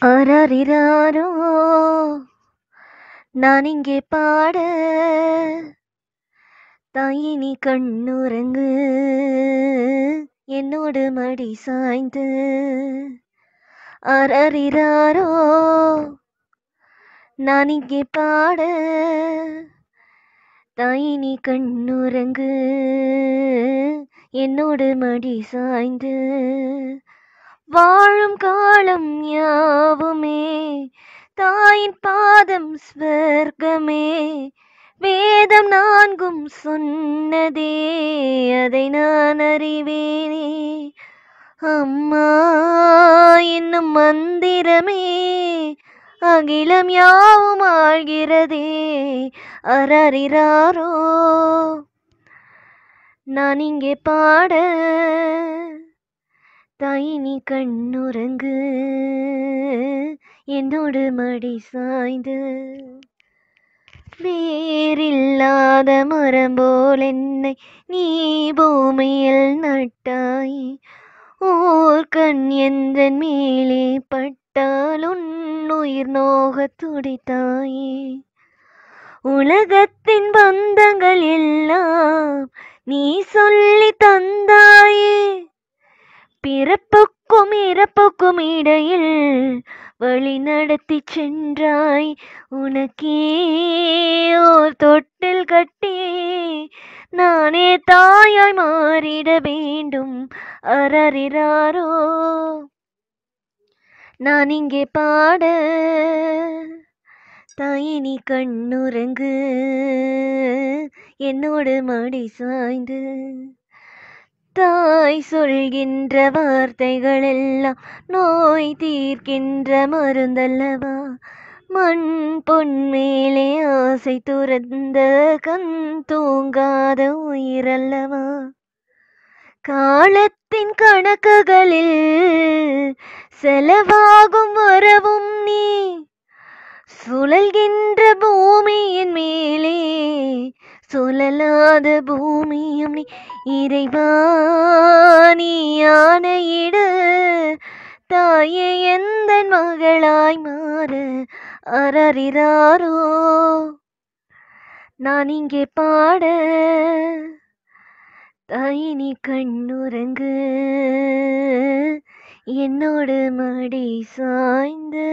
ஆராரிராரோ நான் இங்கே பாட தாயி நீ கண்ணுறங்கு என்னோடு மடி சாய்ந்து ஆராரிராரோ நான் இங்கே பாட தாயி நீ கண்ணுறங்கு என்னோடு மடி சாய்ந்து வாழும் காலம் யாவுமே தாயின் பாதம் ஸ்வர்க்கமே வேதம் நான்கும் சொன்னதே அதை நான் அறிவேனே அம்மா என்னும் மந்திரமே அகிலம் யாவும் ஆழ்கிறதே அரறிறாரோ நான் இங்கே பாட தாய் நீ கண்ணுறங்கு என்னோடு மடி சாய்ந்து வேறில்லாத மரம் போல் என்னை நீ பூமியில் நட்டாய் ஓர் கண் எந்த மேலே பட்டால் உன் உயிர் நோகத் துடித்தாயே உலகத்தின் பந்தங்கள் எல்லாம் நீ சொல்லி தந்தாயே பிறப்புக்கும் இறப்புக்கும் இடையில் வழி நடத்தி சென்றாய் உனக்கே ஓர் தொட்டில் கட்டி நானே தாயாய் மாறிட வேண்டும் அரறிறாரோ நான் இங்கே பாட தாயே நீ கண்ணுறங்கு என்னோடு மடி சாய்ந்து தாய் சொல்கின்ற வார்த்தைகள் எல்லாம் நோய் தீர்க்கின்ற மருந்தல்லவா மண் பொன் மேலே ஆசை துறந்த கண் தூங்காத உயிரல்லவா காலத்தின் கணக்குகளில் செலவாகும் வரவும் நீ சுழல்கின்ற பூமியின் மேலே சுழலாத பூமியும் நீ இறைவா நீ ஆணையிடு தாயே எந்த மகளாய் மாற அரறிறாரோ நான் இங்கே பாட தாய் நீ கண்ணுறங்கு என்னோடு மடி சாய்ந்து